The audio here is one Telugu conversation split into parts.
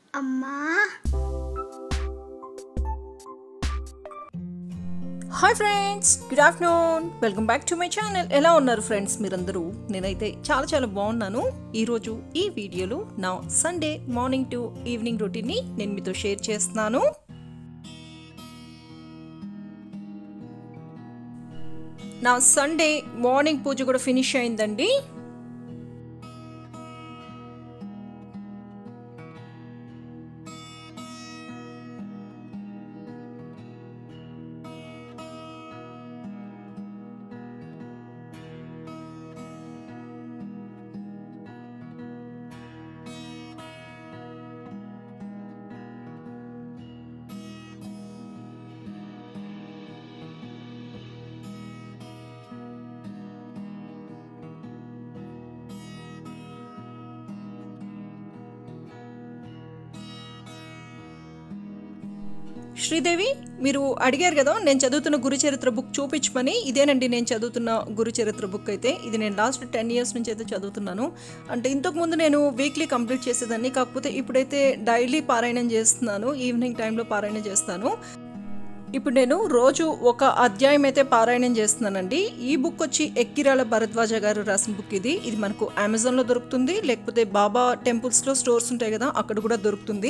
అమ్మా hi friends good afternoon welcome back to my channel ఎలా ఉన్నారు ఫ్రెండ్స్ మీరందరూ నేనైతే చాలా చాలా బాగున్నాను ఈరోజు ఈ వీడియోలో నా సండే మార్నింగ్ టు ఈవినింగ్ రొటీన్ని నేను మీతో షేర్ చేస్తున్నాను నా సండే మార్నింగ్ పూజ కూడా ఫినిష్ అయిందండి శ్రీదేవి మీరు అడిగారు కదా నేను చదువుతున్న గురు చరిత్ర బుక్ చూపించమని ఇదేనండి నేను చదువుతున్న గురు చరిత్ర బుక్ అయితే ఇది నేను లాస్ట్ టెన్ ఇయర్స్ నుంచి అయితే చదువుతున్నాను అంటే ఇంతకు ముందు నేను వీక్లీ కంప్లీట్ చేసేదాన్ని కాకపోతే ఇప్పుడైతే డైలీ పారాయణం చేస్తున్నాను ఈవినింగ్ టైంలో పారాయణం చేస్తాను ఇప్పుడు నేను రోజు ఒక అధ్యాయం అయితే పారాయణం చేస్తున్నానండి ఈ బుక్ వచ్చి ఎక్కిరాల భరద్వాజ గారు రాసిన బుక్ ఇది ఇది మనకు అమెజాన్లో దొరుకుతుంది లేకపోతే బాబా టెంపుల్స్లో స్టోర్స్ ఉంటాయి కదా అక్కడ కూడా దొరుకుతుంది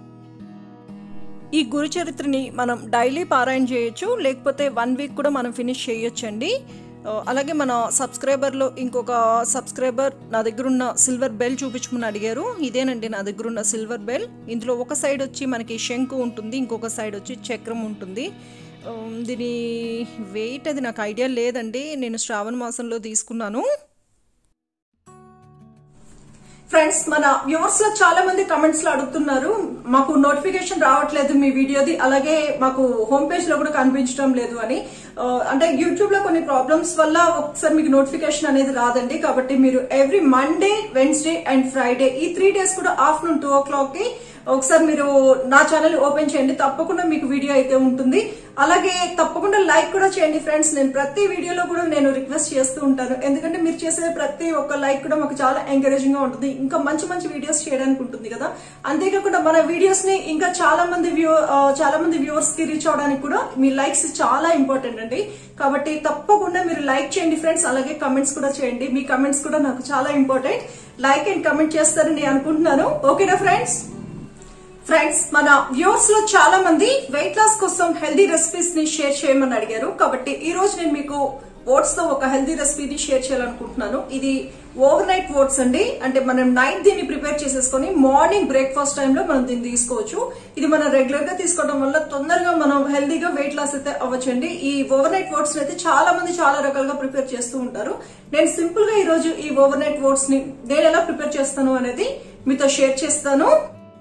ఈ గురు చరిత్రని మనం డైలీ పారాయణ చేయొచ్చు లేకపోతే వన్ వీక్ కూడా మనం ఫినిష్ చేయొచ్చండి ఆ, అలాగే మన సబ్స్క్రైబర్లో ఇంకొక సబ్స్క్రైబర్ నా దగ్గర ఉన్న సిల్వర్ బెల్ చూపించమని అడిగారు ఇదేనండి నా దగ్గర ఉన్న సిల్వర్ బెల్ ఇందులో ఒక సైడ్ వచ్చి మనకి శంకు ఉంటుంది ఇంకొక సైడ్ వచ్చి చక్రం ఉంటుంది ఆ, దీని వెయిట్ అది నాకు ఐడియా లేదండి నేను శ్రావణ మాసంలో తీసుకున్నాను ఫ్రెండ్స్ మన వ్యూవర్స్ లో చాలా మంది కమెంట్స్ లో అడుగుతున్నారు మాకు నోటిఫికేషన్ రావట్లేదు మీ వీడియోది అలాగే మాకు హోమ్ పేజ్ లో కూడా కనిపించడం లేదు అని ఆ, అంటే యూట్యూబ్ లో కొన్ని ప్రాబ్లమ్స్ వల్ల ఒకసారి మీకు నోటిఫికేషన్ అనేది రాదండి కాబట్టి మీరు every Monday Wednesday and Friday ఈ త్రీ డేస్ కూడా ఆఫ్టర్నూన్ టూ ఓ క్లాక్ కి ఒకసారి మీరు నా ఛానల్ ఓపెన్ చేయండి తప్పకుండా మీకు వీడియో అయితే ఉంటుంది అలాగే తప్పకుండా లైక్ కూడా చేయండి ఫ్రెండ్స్ నేను ప్రతి వీడియోలో కూడా నేను రిక్వెస్ట్ చేస్తూ ఉంటాను ఎందుకంటే మీరు చేసే ప్రతి ఒక్క లైక్ కూడా మాకు చాలా ఎంకరేజింగ్ గా ఉంటుంది ఇంకా మంచి మంచి వీడియోస్ చేయడానికి ఉంటుంది కదా అంతేకాకుండా మన వీడియోస్ ని ఇంకా చాలా మంది వ్యూ ఆ, చాలా మంది వ్యూవర్స్ కి రీచ్ అవడానికి కూడా మీ లైక్స్ చాలా ఇంపార్టెంట్ అండి కాబట్టి తప్పకుండా మీరు లైక్ చేయండి ఫ్రెండ్స్ అలాగే కమెంట్స్ కూడా చేయండి మీ కమెంట్స్ కూడా నాకు చాలా ఇంపార్టెంట్ లైక్ అండ్ కమెంట్ చేస్తారని నేను అనుకుంటున్నాను ఓకేనా ఫ్రెండ్స్ ఫ్రెండ్స్ మన వ్యూవర్స్ లో చాలా మంది వెయిట్ లాస్ కోసం హెల్దీ రెసిపీస్ ని షేర్ చేయమని అడిగారు కాబట్టి ఈ రోజు నేను మీకు ఓట్స్ తో ఒక హెల్దీ రెసిపీని షేర్ చేయాలనుకుంటున్నాను ఇది ఓవర్ నైట్ ఓట్స్ అండి అంటే మనం నైట్ దీన్ని ప్రిపేర్ చేసేసుకొని మార్నింగ్ బ్రేక్ఫాస్ట్ టైంలో మనం దీన్ని తీసుకోవచ్చు ఇది మనం రెగ్యులర్ గా తీసుకోవడం వల్ల తొందరగా మనం హెల్దీగా వెయిట్ లాస్ అయితే అవ్వచ్చండి ఈ ఓవర్ నైట్ ఓట్స్ అయితే చాలా మంది చాలా రకాలుగా ప్రిపేర్ చేస్తూ ఉంటారు నేను సింపుల్ గా ఈ రోజు ఈ ఓవర్ నైట్ ఓట్స్ ని నేను ఎలా ప్రిపేర్ చేస్తాను అనేది మీతో షేర్ చేస్తాను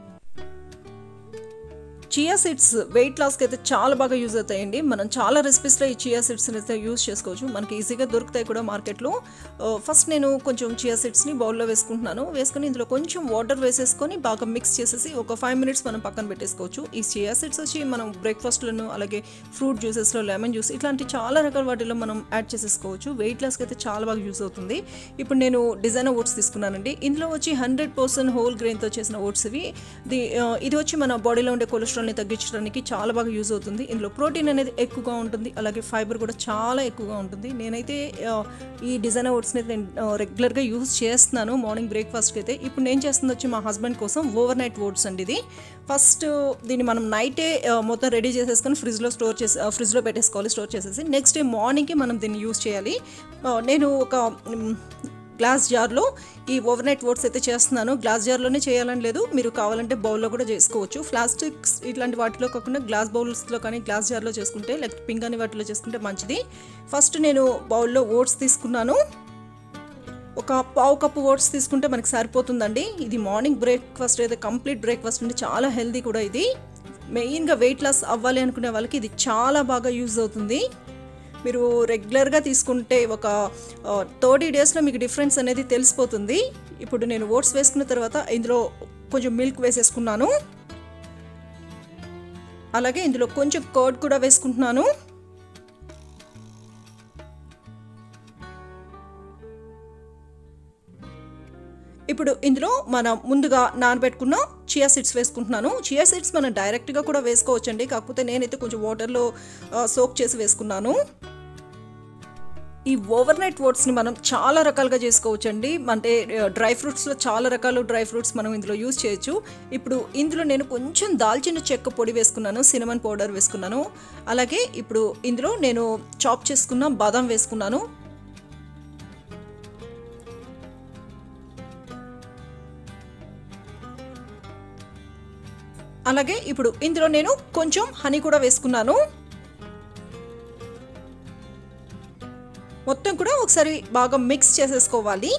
చియా సీడ్స్ వెయిట్ లాస్కి అయితే చాలా బాగా యూజ్ అవుతాయండి మనం చాలా రెసిపీస్లో ఈ చియా సీడ్స్ అయితే యూజ్ చేసుకోవచ్చు మనకి ఈజీగా దొరుకుతాయి కూడా మార్కెట్లో ఫస్ట్ నేను కొంచెం చియా సీడ్స్ని బౌల్లో వేసుకుంటున్నాను వేసుకొని ఇందులో కొంచెం వాటర్ వేసేసుకొని బాగా మిక్స్ చేసేసి ఒక ఫైవ్ మినిట్స్ మనం పక్కన పెట్టేసుకోవచ్చు ఈ చియా సీడ్స్ వచ్చి మనం బ్రేక్ఫాస్ట్లను అలాగే ఫ్రూట్ జ్యూసెస్లో లెమన్ జ్యూస్ ఇట్లాంటి చాలా రకాల వాటిలో మనం యాడ్ చేసేసుకోవచ్చు వెయిట్ లాస్కి అయితే చాలా బాగా యూజ్ అవుతుంది ఇప్పుడు నేను డిజైనర్ ఓట్స్ తీసుకున్నానండి ఇందులో వచ్చి హండ్రెడ్ పర్సెంట్ హోల్ గ్రెయిన్తో చేసిన ఓట్స్ ఇవి ది ఆ, ఇది వచ్చి మన బాడీలో ఉండే కొలెస్ట్రాల్ని తగ్గించడానికి చాలా బాగా యూజ్ అవుతుంది ఇందులో ప్రోటీన్ అనేది ఎక్కువగా ఉంటుంది అలాగే ఫైబర్ కూడా చాలా ఎక్కువగా ఉంటుంది నేనైతే ఆ, ఈ డిజైనర్ ఓట్స్ని నేను ఆ, రెగ్యులర్గా యూజ్ చేస్తున్నాను మార్నింగ్ బ్రేక్ఫాస్ట్కి అయితే ఇప్పుడు నేను చేస్తుంది వచ్చి మా హస్బెండ్ కోసం ఓవర్ నైట్ ఓట్స్ అండి ఇది ఫస్ట్ దీన్ని మనం నైటే ఆ, మొత్తం రెడీ చేసేసుకొని ఫ్రిడ్జ్లో స్టోర్ చేసి ఆ, ఫ్రిడ్జ్లో పెట్టేసుకోవాలి స్టోర్ చేసేసి నెక్స్ట్ డే మార్నింగ్కి మనం దీన్ని యూజ్ చేయాలి ఆ, నేను ఒక మ్, గ్లాస్ జార్లో ఈ ఓవర్ నైట్ ఓట్స్ అయితే చేస్తున్నాను గ్లాస్ జార్లోనే చేయాలని లేదు మీరు కావాలంటే బౌల్లో కూడా చేసుకోవచ్చు ప్లాస్టిక్స్ ఇట్లాంటి వాటిలో కాకుండా గ్లాస్ బౌల్స్లో కానీ గ్లాస్ జార్లో చేసుకుంటే లేకపోతే పింక్ అని వాటిలో చేసుకుంటే మంచిది ఫస్ట్ నేను బౌల్లో ఓట్స్ తీసుకున్నాను ఒక పావు కప్పు ఓట్స్ తీసుకుంటే మనకి సరిపోతుందండి ఇది మార్నింగ్ బ్రేక్ఫాస్ట్ అయితే కంప్లీట్ బ్రేక్ఫాస్ట్ అంటే చాలా హెల్దీ కూడా ఇది మెయిన్గా వెయిట్ లాస్ అవ్వాలి అనుకునే వాళ్ళకి ఇది చాలా బాగా యూజ్ అవుతుంది మీరు రెగ్యులర్గా తీసుకుంటే ఒక థర్టీ డేస్లో మీకు డిఫరెన్స్ అనేది తెలిసిపోతుంది ఇప్పుడు నేను ఓట్స్ వేసుకున్న తర్వాత ఇందులో కొంచెం మిల్క్ వేసేసుకున్నాను అలాగే ఇందులో కొంచెం కర్డ్ కూడా వేసుకుంటున్నాను ఇప్పుడు ఇందులో మనం ముందుగా నానబెట్టుకున్న చియా సీడ్స్ వేసుకుంటున్నాను చియా సీడ్స్ మనం డైరెక్ట్గా కూడా వేసుకోవచ్చండి కాకపోతే నేనైతే కొంచెం వాటర్లో సోక్ చేసి వేసుకున్నాను ఈ ఓవర్ నైట్ ఓట్స్ని మనం చాలా రకాలుగా చేసుకోవచ్చండి అంటే డ్రై ఫ్రూట్స్లో చాలా రకాల డ్రై ఫ్రూట్స్ మనం ఇందులో యూజ్ చేయొచ్చు ఇప్పుడు ఇందులో నేను కొంచెం దాల్చిన చెక్క పొడి వేసుకున్నాను సినమన్ పౌడర్ వేసుకున్నాను అలాగే ఇప్పుడు ఇందులో నేను చాప్ చేసుకున్న బాదం వేసుకున్నాను అలాగే ఇప్పుడు ఇందులో నేను కొంచెం హనీ కూడా వేసుకున్నాను మొత్తం కూడా ఒకసారి బాగా మిక్స్ చేసేసుకోవాలి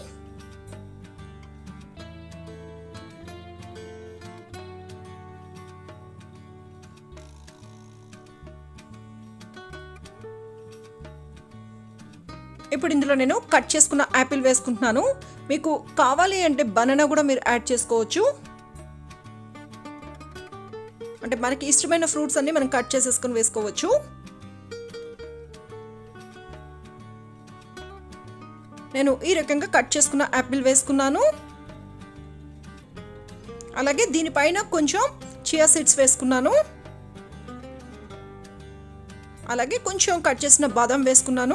ఇప్పుడు ఇందులో నేను కట్ చేసుకున్న యాపిల్ వేసుకుంటున్నాను మీకు కావాలి అంటే బనానా కూడా మీరు యాడ్ చేసుకోవచ్చు అంటే మనకి ఇష్టమైన ఫ్రూట్స్ అన్ని మనం కట్ చేసేసుకొని వేసుకోవచ్చు నేను ఈ రకంగా కట్ చేసుకున్న యాపిల్ వేసుకున్నాను అలాగే దీనిపైన కొంచెం చియా సీడ్స్ వేసుకున్నాను అలాగే కొంచెం కట్ చేసిన బాదం వేసుకున్నాను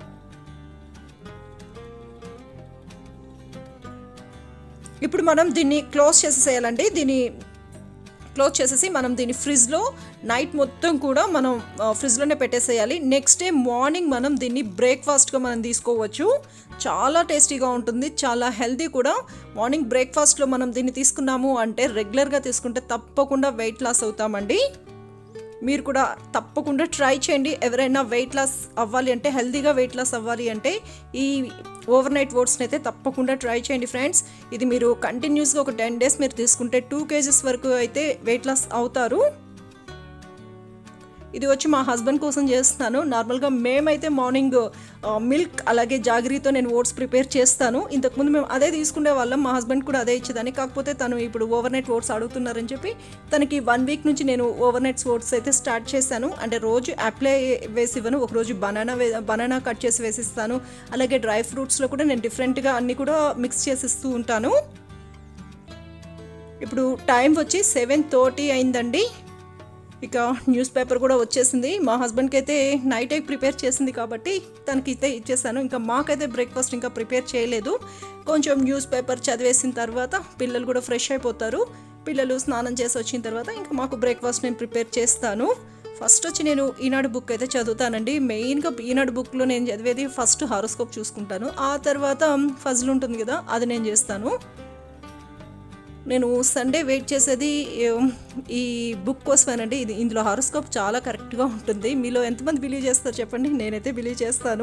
ఇప్పుడు మనం దీన్ని క్లోజ్ చేసేసేయాలండి దీన్ని క్లోజ్ చేసేసి మనం దీన్ని ఫ్రిడ్జ్లో నైట్ మొత్తం కూడా మనం ఫ్రిడ్జ్లోనే పెట్టేసేయాలి నెక్స్ట్ డే మార్నింగ్ మనం దీన్ని బ్రేక్ఫాస్ట్గా మనం తీసుకోవచ్చు చాలా టేస్టీగా ఉంటుంది చాలా హెల్తీ కూడా మార్నింగ్ బ్రేక్ఫాస్ట్లో మనం దీన్ని తీసుకున్నాము అంటే రెగ్యులర్గా తీసుకుంటే తప్పకుండా వెయిట్ లాస్ అవుతామండి మీరు కూడా తప్పకుండా ట్రై చేయండి ఎవరైనా వెయిట్ లాస్ అవ్వాలి అంటే హెల్తీగా వెయిట్ లాస్ అవ్వాలి అంటే ఈ ఓవర్ నైట్ ఓట్స్ని అయితే తప్పకుండా ట్రై చేయండి ఫ్రెండ్స్ ఇది మీరు కంటిన్యూస్గా ఒక టెన్ డేస్ మీరు తీసుకుంటే టూ కేజెస్ వరకు అయితే వెయిట్ లాస్ అవుతారు ఇది వచ్చి మా హస్బెండ్ కోసం చేస్తున్నాను నార్మల్గా మేమైతే మార్నింగ్ మిల్క్ అలాగే జాగరీతో నేను ఓట్స్ ప్రిపేర్ చేస్తాను ఇంతకుముందు మేము అదే తీసుకునే వాళ్ళం మా హస్బెండ్ కూడా అదే ఇచ్చేదాన్ని కాకపోతే తను ఇప్పుడు ఓవర్ నైట్ ఓట్స్ అడుగుతున్నారని చెప్పి తనకి వన్ వీక్ నుంచి నేను ఓవర్ నైట్స్ ఓట్స్ అయితే స్టార్ట్ చేశాను అంటే రోజు అప్లై వేసి ఇవ్వను ఒక రోజు బనానా వే బనానా కట్ చేసి వేసిస్తాను అలాగే డ్రై ఫ్రూట్స్లో కూడా నేను డిఫరెంట్గా అన్నీ కూడా మిక్స్ చేసిస్తూ ఉంటాను ఇప్పుడు టైం వచ్చి సెవెన్ థర్టీ అయిందండి ఇక న్యూస్ పేపర్ కూడా వచ్చేసింది మా హస్బెండ్కి అయితే నైట్ అయి ప్రిపేర్ చేసింది కాబట్టి తనకి అయితే ఇచ్చేసాను ఇంకా మాకైతే బ్రేక్ఫాస్ట్ ఇంకా ప్రిపేర్ చేయలేదు కొంచెం న్యూస్ పేపర్ చదివేసిన తర్వాత పిల్లలు కూడా ఫ్రెష్ అయిపోతారు పిల్లలు స్నానం చేసి వచ్చిన తర్వాత ఇంకా మాకు బ్రేక్ఫాస్ట్ నేను ప్రిపేర్ చేస్తాను ఫస్ట్ వచ్చి నేను ఈనాడు బుక్ అయితే చదువుతానండి మెయిన్గా ఈనాడు బుక్లో నేను చదివేది ఫస్ట్ హారోస్కోప్ చూసుకుంటాను ఆ తర్వాత ఫజల్ ఉంటుంది కదా అది నేను చేస్తాను నేను సండే వెయిట్ చేసేది ఈ బుక్ కోసమేనండి ఇది ఇందులో హారోస్కోప్ చాలా కరెక్ట్గా ఉంటుంది మీలో ఎంతమంది బిలీవ్ చేస్తారు చెప్పండి నేనైతే బిలీవ్ చేస్తాను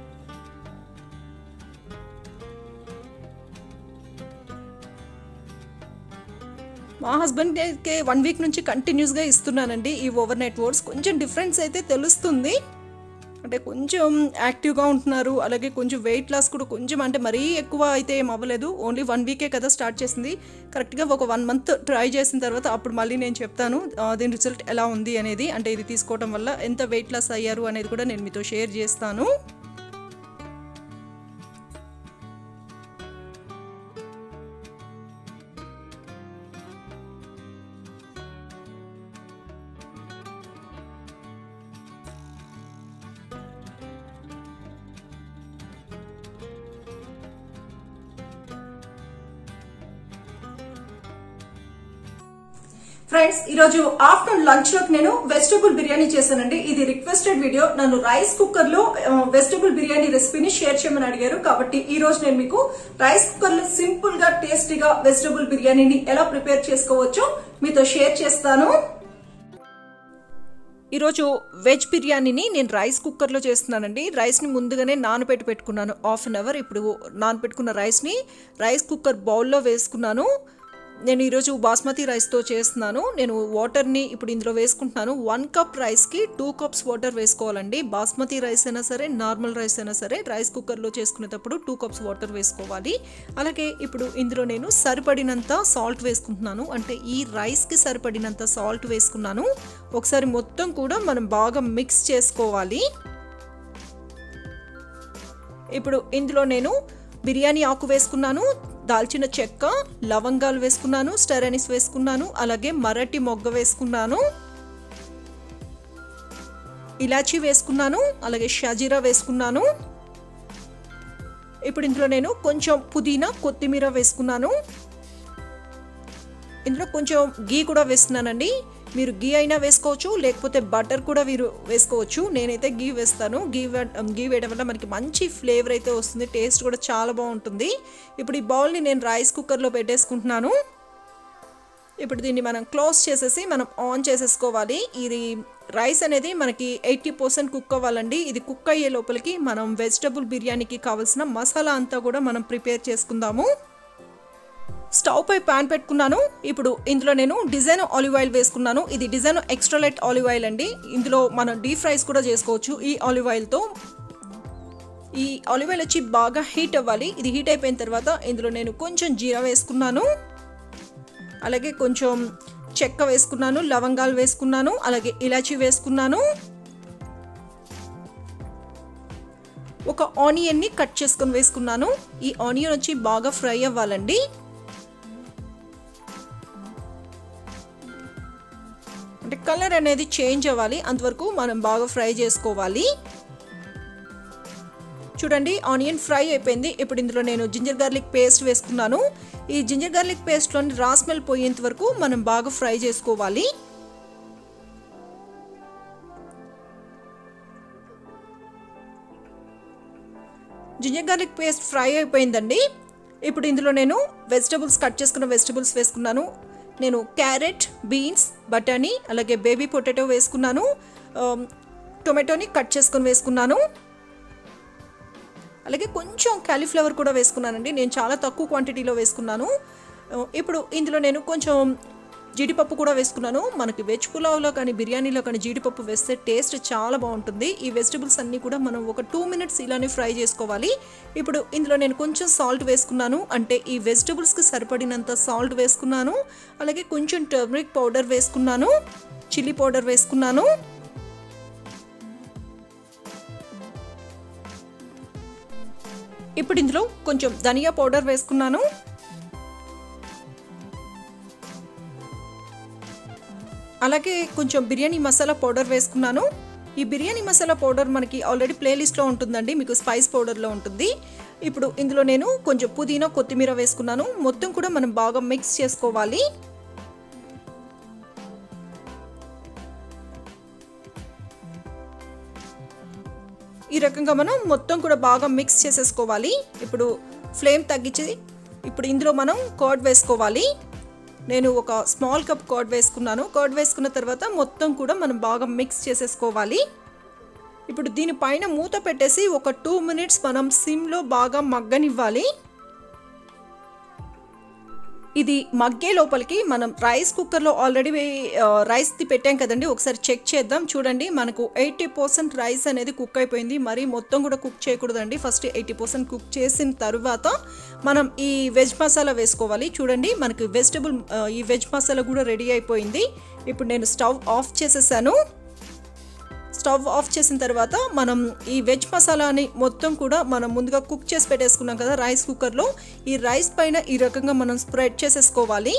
మా హస్బెండ్కి వన్ వీక్ నుంచి కంటిన్యూస్గా ఇస్తున్నానండి ఈ ఓవర్ నైట్ వర్డ్స్ కొంచెం డిఫరెన్స్ అయితే తెలుస్తుంది అంటే కొంచెం యాక్టివ్గా ఉంటున్నారు అలాగే కొంచెం వెయిట్ లాస్ కూడా కొంచెం అంటే మరీ ఎక్కువ అయితే ఏం అవ్వలేదు ఓన్లీ వన్ వీకే కదా స్టార్ట్ చేసింది కరెక్ట్గా ఒక వన్ మంత్ ట్రై చేసిన తర్వాత అప్పుడు మళ్ళీ నేను చెప్తాను దీని రిజల్ట్ ఎలా ఉంది అనేది అంటే ఇది తీసుకోవడం వల్ల ఎంత వెయిట్ లాస్ అయ్యారు అనేది కూడా నేను మీతో షేర్ చేస్తాను ఫ్రెండ్స్ ఈ రోజు ఆఫ్టర్నూన్ లంచ్ లోకి నేను వెజిటబుల్ బిర్యానీ చేశానండి ఇది రిక్వెస్టెడ్ వీడియో నన్ను రైస్ కుక్కర్ లో వెజిటబుల్ బిర్యానీ రెసిపీని షేర్ చేయమని అడిగారు కాబట్టి ఈ రోజు నేను మీకు రైస్ కుక్కర్ లో సింపుల్ గా టేస్టీగా వెజిటబుల్ బిర్యానీని ఎలా ప్రిపేర్ చేసుకోవచ్చో మీతో షేర్ చేస్తాను ఈరోజు వెజ్ బిర్యానీని నేను రైస్ కుక్కర్లో చేస్తున్నానండి రైస్ని ముందుగానే నానబెట్టి పెట్టుకున్నాను హాఫ్ అన్ అవర్ ఇప్పుడు నానబెట్టుకున్న రైస్ని రైస్ కుక్కర్ బౌల్లో వేసుకున్నాను నేను ఈరోజు బాస్మతి రైస్తో చేస్తున్నాను నేను వాటర్ని ఇప్పుడు ఇందులో వేసుకుంటున్నాను వన్ కప్ రైస్కి టూ కప్స్ వాటర్ వేసుకోవాలండి బాస్మతి రైస్ అయినా సరే నార్మల్ రైస్ అయినా సరే రైస్ కుక్కర్లో చేసుకునేటప్పుడు టూ కప్స్ వాటర్ వేసుకోవాలి అలాగే ఇప్పుడు ఇందులో నేను సరిపడినంత సాల్ట్ వేసుకుంటున్నాను అంటే ఈ రైస్కి సరిపడినంత సాల్ట్ వేసుకున్నాను ఒకసారి మొత్తం కూడా మనం బాగా మిక్స్ చేసుకోవాలి ఇప్పుడు ఇందులో నేను బిర్యానీ ఆకు వేసుకున్నాను దాల్చిన చెక్క లవంగాలు వేసుకున్నాను స్టెరనిస్ వేసుకున్నాను అలాగే మరటి మొగ్గ వేసుకున్నాను ఇలాచీ వేసుకున్నాను అలాగే షాజీరా వేసుకున్నాను ఇప్పుడు ఇందులో నేను కొంచెం పుదీనా కొత్తిమీర వేసుకున్నాను ఇందులో కొంచెం గీ కూడా వేస్తున్నానండి మీరు గీ అయినా వేసుకోవచ్చు లేకపోతే బటర్ కూడా మీరు వేసుకోవచ్చు నేనైతే గీ వేస్తాను గీ గీ వేయడం వల్ల మనకి మంచి ఫ్లేవర్ అయితే వస్తుంది టేస్ట్ కూడా చాలా బాగుంటుంది ఇప్పుడు ఈ బౌల్ని నేను రైస్ కుక్కర్లో పెట్టేసుకుంటున్నాను ఇప్పుడు దీన్ని మనం క్లోజ్ చేసేసి మనం ఆన్ చేసేసుకోవాలి ఇది రైస్ అనేది మనకి ఎయిటీ పర్సెంట్ కుక్ అవ్వాలండి ఇది కుక్ అయ్యే లోపలికి మనం వెజిటబుల్ బిర్యానీకి కావాల్సిన మసాలా అంతా కూడా మనం ప్రిపేర్ చేసుకుందాము స్టవ్ పై ప్యాన్ పెట్టుకున్నాను ఇప్పుడు ఇందులో నేను డిజైన్ ఆలివ్ ఆయిల్ వేసుకున్నాను ఇది డిజైన్ ఎక్స్ట్రాలైట్ ఆలివ్ ఆయిల్ అండి ఇందులో మనం డీప్ ఫ్రైస్ కూడా చేసుకోవచ్చు ఈ ఆలివ్ ఆయిల్తో ఈ ఆలివ్ ఆయిల్ వచ్చి బాగా హీట్ అవ్వాలి ఇది హీట్ అయిపోయిన తర్వాత ఇందులో నేను కొంచెం జీరా వేసుకున్నాను అలాగే కొంచెం చెక్క వేసుకున్నాను లవంగాలు వేసుకున్నాను అలాగే ఇలాచీ వేసుకున్నాను ఒక ఆనియన్ని కట్ చేసుకొని వేసుకున్నాను ఈ ఆనియన్ వచ్చి బాగా ఫ్రై అవ్వాలండి అంటే కలర్ అనేది చేంజ్ అవ్వాలి అంతవరకు మనం బాగా ఫ్రై చేసుకోవాలి చూడండి ఆనియన్ ఫ్రై అయిపోయింది ఇప్పుడు ఇందులో నేను జింజర్ గార్లిక్ పేస్ట్ వేసుకున్నాను ఈ జింజర్ గార్లిక్ పేస్ట్లోని రా స్మెల్ పోయేంత వరకు మనం బాగా ఫ్రై చేసుకోవాలి జింజర్ గార్లిక్ పేస్ట్ ఫ్రై అయిపోయిందండి ఇప్పుడు ఇందులో నేను వెజిటబుల్స్ కట్ చేసుకున్న వెజిటబుల్స్ వేసుకున్నాను నేను క్యారెట్ బీన్స్ బటానీ అలాగే బేబీ పొటాటో వేసుకున్నాను టొమాటోని కట్ చేసుకొని వేసుకున్నాను అలాగే కొంచెం క్యాలీఫ్లవర్ కూడా వేసుకున్నానండి నేను చాలా తక్కువ క్వాంటిటీలో వేసుకున్నాను ఇప్పుడు ఇందులో నేను కొంచెం జీడిపప్పు కూడా వేసుకున్నాను మనకి వెజ్ పులావ్లో కానీ బిర్యానీలో కానీ జీడిపప్పు వేస్తే టేస్ట్ చాలా బాగుంటుంది ఈ వెజిటబుల్స్ అన్నీ కూడా మనం ఒక టూ మినిట్స్ ఇలానే ఫ్రై చేసుకోవాలి ఇప్పుడు ఇందులో నేను కొంచెం సాల్ట్ వేసుకున్నాను అంటే ఈ వెజిటబుల్స్కి సరిపడినంత సాల్ట్ వేసుకున్నాను అలాగే కొంచెం టర్మరిక్ పౌడర్ వేసుకున్నాను చిల్లీ పౌడర్ వేసుకున్నాను ఇప్పుడు ఇందులో కొంచెం ధనియా పౌడర్ వేసుకున్నాను అలాగే కొంచెం బిర్యానీ మసాలా పౌడర్ వేసుకున్నాను ఈ బిర్యానీ మసాలా పౌడర్ మనకి ఆల్రెడీ ప్లేలిస్ట్లో ఉంటుందండి మీకు స్పైస్ పౌడర్లో ఉంటుంది ఇప్పుడు ఇందులో నేను కొంచెం పుదీనా కొత్తిమీర వేసుకున్నాను మొత్తం కూడా మనం బాగా మిక్స్ చేసుకోవాలి ఈ రకంగా మనం మొత్తం కూడా బాగా మిక్స్ చేసేసుకోవాలి ఇప్పుడు ఫ్లేమ్ తగ్గించి ఇప్పుడు ఇందులో మనం కర్డ్ వేసుకోవాలి నేను ఒక స్మాల్ కప్ కర్డ్ వేసుకున్నాను కర్డ్ వేసుకున్న తర్వాత మొత్తం కూడా మనం బాగా మిక్స్ చేసేసుకోవాలి ఇప్పుడు దీనిపైన మూత పెట్టేసి ఒక టూ మినిట్స్ మనం సిమ్లో బాగా మగ్గనివ్వాలి ఇది మగ్గే లోపలికి మనం రైస్ కుక్కర్లో ఆల్రెడీ రైస్ది పెట్టాం కదండి ఒకసారి చెక్ చేద్దాం చూడండి మనకు ఎయిటీ పర్సెంట్ రైస్ అనేది కుక్ అయిపోయింది మరి మొత్తం కూడా కుక్ చేయకూడదండి ఫస్ట్ ఎయిటీ పర్సెంట్ కుక్ చేసిన తర్వాత మనం ఈ వెజ్ మసాలా వేసుకోవాలి చూడండి మనకి వెజిటబుల్ ఈ వెజ్ మసాలా కూడా రెడీ అయిపోయింది ఇప్పుడు నేను స్టవ్ ఆఫ్ చేసేసాను స్టవ్ ఆఫ్ చేసిన తర్వాత మనం ఈ వెజ్ మసాలాని మొత్తం కూడా మనం ముందుగా కుక్ చేసి పెట్టేసుకున్నాం కదా రైస్ కుక్కర్లో ఈ రైస్ పైన ఈ రకంగా మనం స్ప్రెడ్ చేసేసుకోవాలి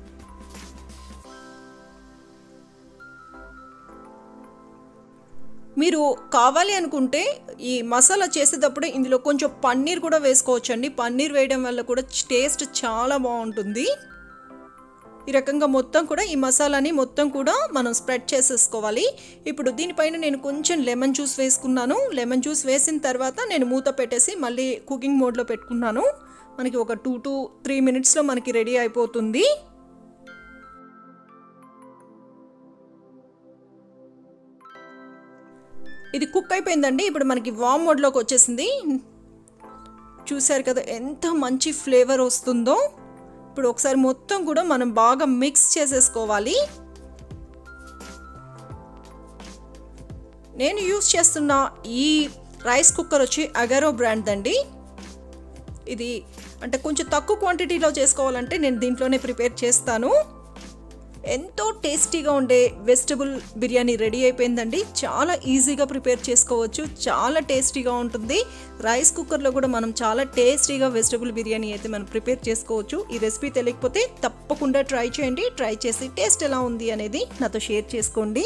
మీరు కావాలి అనుకుంటే ఈ మసాలా చేసేటప్పుడు ఇందులో కొంచెం పన్నీర్ కూడా వేసుకోవచ్చండి పన్నీర్ వేయడం వల్ల కూడా టేస్ట్ చాలా బాగుంటుంది ఈ రకంగా మొత్తం కూడా ఈ మసాలాని మొత్తం కూడా మనం స్ప్రెడ్ చేసేసుకోవాలి ఇప్పుడు దీనిపైన నేను కొంచెం లెమన్ జ్యూస్ వేసుకున్నాను లెమన్ జ్యూస్ వేసిన తర్వాత నేను మూత పెట్టేసి మళ్ళీ కుకింగ్ మోడ్లో పెట్టుకున్నాను మనకి ఒక టూ టు త్రీ మినిట్స్లో మనకి రెడీ అయిపోతుంది ఇది కుక్ అయిపోయిందండి ఇప్పుడు మనకి వామ్ మోడ్లోకి వచ్చేసింది చూశారు కదా ఎంత మంచి ఫ్లేవర్ వస్తుందో ఇప్పుడు ఒకసారి మొత్తం కూడా మనం బాగా మిక్స్ చేసేసుకోవాలి నేను యూస్ చేస్తున్న ఈ రైస్ కుక్కర్ వచ్చి అగారో బ్రాండ్ అండి ఇది అంటే కొంచెం తక్కువ క్వాంటిటీలో చేసుకోవాలంటే నేను దీంట్లోనే ప్రిపేర్ చేస్తాను ఎంతో టేస్టీగా ఉండే వెజిటబుల్ బిర్యానీ రెడీ అయిపోయిందండి చాలా ఈజీగా ప్రిపేర్ చేసుకోవచ్చు చాలా టేస్టీగా ఉంటుంది రైస్ కుక్కర్లో కూడా మనం చాలా టేస్టీగా వెజిటబుల్ బిర్యానీ అయితే మనం ప్రిపేర్ చేసుకోవచ్చు ఈ రెసిపీ తెలియకపోతే తప్పకుండా ట్రై చేయండి ట్రై చేసి టేస్ట్ ఎలా ఉంది అనేది నాతో షేర్ చేసుకోండి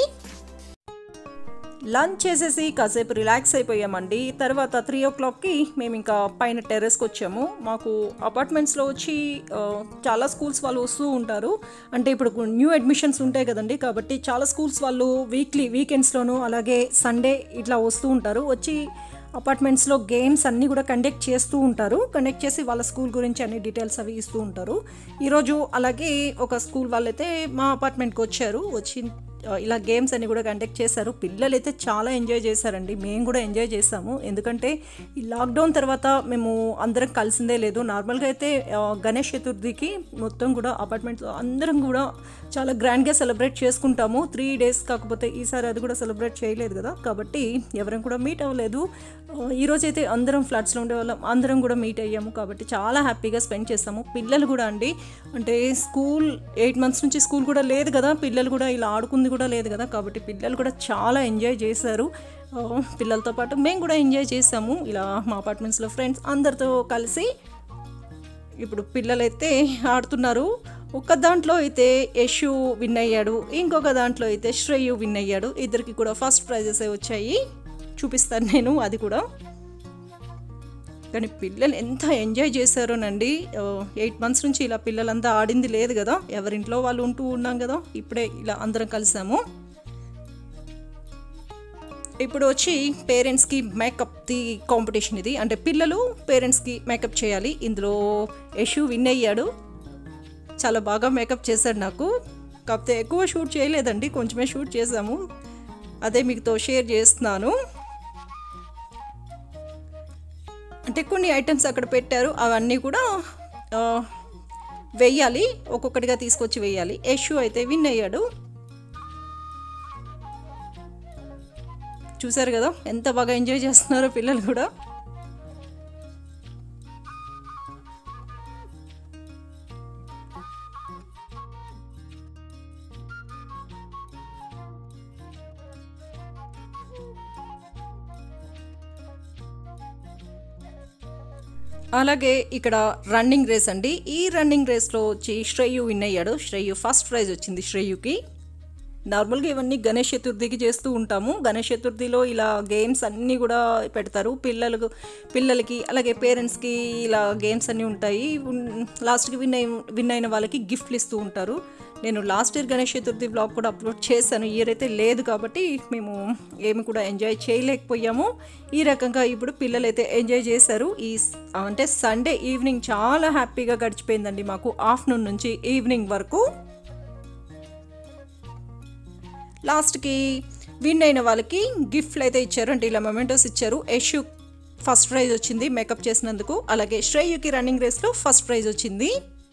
లంచ్ చేసేసి కాసేపు రిలాక్స్ అయిపోయామండి తర్వాత త్రీ ఓ క్లాక్కి మేము ఇంకా పైన టెర్రస్కి వచ్చాము మాకు అపార్ట్మెంట్స్లో వచ్చి ఆ, చాలా స్కూల్స్ వాళ్ళు వస్తూ ఉంటారు అంటే ఇప్పుడు న్యూ అడ్మిషన్స్ ఉంటాయి కదండి కాబట్టి చాలా స్కూల్స్ వాళ్ళు వీక్లీ వీకెండ్స్లోనూ అలాగే సండే ఇట్లా వస్తూ ఉంటారు వచ్చి అపార్ట్మెంట్స్లో గేమ్స్ అన్నీ కూడా కండక్ట్ చేస్తూ ఉంటారు కండక్ట్ చేసి వాళ్ళ స్కూల్ గురించి అన్ని డీటెయిల్స్ అవి ఇస్తూ ఉంటారు ఈరోజు అలాగే ఒక స్కూల్ వాళ్ళైతే మా అపార్ట్మెంట్కి వచ్చారు వచ్చి ఆ, ఇలా గేమ్స్ అన్ని కూడా కండక్ట్ చేశారు పిల్లలు అయితే చాలా ఎంజాయ్ చేశారండి మేము కూడా ఎంజాయ్ చేసాము ఎందుకంటే ఈ లాక్డౌన్ తర్వాత మేము అందరం కలిసిందే లేదు నార్మల్గా అయితే ఆ, గణేష్ చతుర్థికి మొత్తం కూడా అపార్ట్మెంట్స్ అందరం కూడా చాలా గ్రాండ్గా సెలబ్రేట్ చేసుకుంటాము త్రీ డేస్ కాకపోతే ఈసారి అది కూడా సెలబ్రేట్ చేయలేదు కదా కాబట్టి ఎవరం కూడా మీట్ అవ్వలేదు ఆ, ఈరోజు అయితే అందరం ఫ్లాట్స్లో ఉండే వాళ్ళం అందరం కూడా మీట్ అయ్యాము కాబట్టి చాలా హ్యాపీగా స్పెండ్ చేస్తాము పిల్లలు కూడా అండి అంటే స్కూల్ ఎయిట్ మంత్స్ నుంచి స్కూల్ కూడా లేదు కదా పిల్లలు కూడా ఇలా ఆడుకుంది కూడా లేదు కదా కాబట్టి పిల్లలు కూడా చాలా ఎంజాయ్ చేశారు ఆ, పిల్లలతో పాటు మేము కూడా ఎంజాయ్ చేసాము ఇలా మా అపార్ట్మెంట్స్లో ఫ్రెండ్స్ అందరితో కలిసి ఇప్పుడు పిల్లలైతే ఆడుతున్నారు ఒక దాంట్లో అయితే యశు విన్ అయ్యాడు ఇంకొక దాంట్లో అయితే శ్రేయు విన్ అయ్యాడు ఇద్దరికి కూడా ఫస్ట్ ప్రైజెస్ వచ్చాయి చూపిస్తాను నేను అది కూడా కానీ పిల్లలు ఎంత ఎంజాయ్ చేశారోనండి ఎయిట్ మంత్స్ నుంచి ఇలా పిల్లలంతా ఆడింది లేదు కదా ఎవరింట్లో వాళ్ళు ఉంటూ ఉన్నాం కదా ఇప్పుడే ఇలా అందరం కలిసాము ఇప్పుడు వచ్చి పేరెంట్స్కి మేకప్ ది కాంపిటీషన్ ఇది అంటే పిల్లలు పేరెంట్స్కి మేకప్ చేయాలి ఇందులో యశు విన్ అయ్యాడు చాలా బాగా మేకప్ చేశాడు నాకు కాకపోతే ఎక్కువ షూట్ చేయలేదండి కొంచెమే షూట్ చేసాము అదే మీతో షేర్ చేస్తున్నాను అంటే కొన్ని ఐటమ్స్ అక్కడ పెట్టారు అవన్నీ కూడా ఆ, వెయ్యాలి ఒక్కొక్కటిగా తీసుకొచ్చి వెయ్యాలి యశు అయితే విన్ అయ్యాడు చూసారు కదా ఎంత బాగా ఎంజాయ్ చేస్తున్నారో పిల్లలు కూడా అలాగే ఇక్కడ రన్నింగ్ రేస్ అండి ఈ రన్నింగ్ రేస్లో వచ్చి శ్రేయు విన్ అయ్యాడు శ్రేయు ఫస్ట్ ప్రైజ్ వచ్చింది శ్రేయుకి నార్మల్గా ఇవన్నీ గణేష్ చతుర్థికి చేస్తూ ఉంటాము గణేష్ చతుర్థిలో ఇలా గేమ్స్ అన్నీ కూడా పెడతారు పిల్లలకు పిల్లలకి అలాగే పేరెంట్స్కి ఇలా గేమ్స్ అన్నీ ఉంటాయి ఉన్- లాస్ట్కి విన్ అయి విన్ అయిన వాళ్ళకి గిఫ్ట్లు ఇస్తూ ఉంటారు నేను last year Ganesh Chaturthi blog కూడా అప్లోడ్ చేశాను ఈ ఇయర్ అయితే లేదు కాబట్టి మేము ఏమి కూడా ఎంజాయ్ చేయలేకపోయాము ఈ రకంగా ఇప్పుడు పిల్లలు అయితే ఎంజాయ్ చేశారు ఈ స్- అంటే సండే ఈవినింగ్ చాలా హ్యాపీగా గడిచిపోయిందండి మాకు ఆఫ్టర్నూన్ నుంచి ఈవినింగ్ వరకు లాస్ట్కి విన్ అయిన వాళ్ళకి గిఫ్ట్లు అయితే ఇచ్చారు అంటే ఇలా మొమెంటోస్ ఇచ్చారు యశు ఫస్ట్ ప్రైజ్ వచ్చింది మేకప్ చేసినందుకు అలాగే శ్రేయుకి రన్నింగ్ రేస్లో ఫస్ట్ ప్రైజ్ వచ్చింది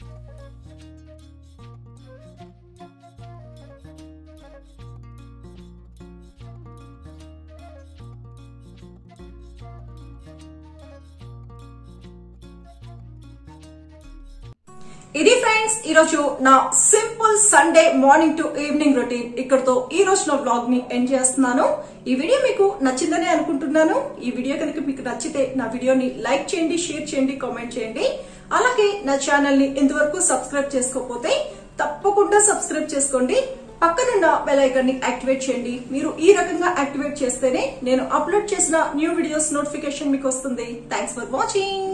ఇది ఫ్రెండ్స్ ఈరోజు నా simple Sunday morning to evening routine ఇక్కడతో ఈ రోజు నా బ్లాగ్ ని ఎండ్ చేస్తున్నాను ఈ వీడియో మీకు నచ్చిందని అనుకుంటున్నాను ఈ వీడియో కనుక మీకు నచ్చితే నా వీడియోని లైక్ చేయండి షేర్ చేయండి కామెంట్ చేయండి అలాగే నా ఛానల్ ని ఇంతవరకు సబ్స్క్రైబ్ చేసుకోకపోతే తప్పకుండా సబ్స్క్రైబ్ చేసుకోండి పక్కనున్న బెల్ ఐకాన్ ని యాక్టివేట్ చేయండి మీరు ఈ రకంగా యాక్టివేట్ చేస్తేనే నేను అప్లోడ్ చేసిన న్యూ వీడియోస్ నోటిఫికేషన్ మీకు వస్తుంది థ్యాంక్స్ ఫర్ వాచింగ్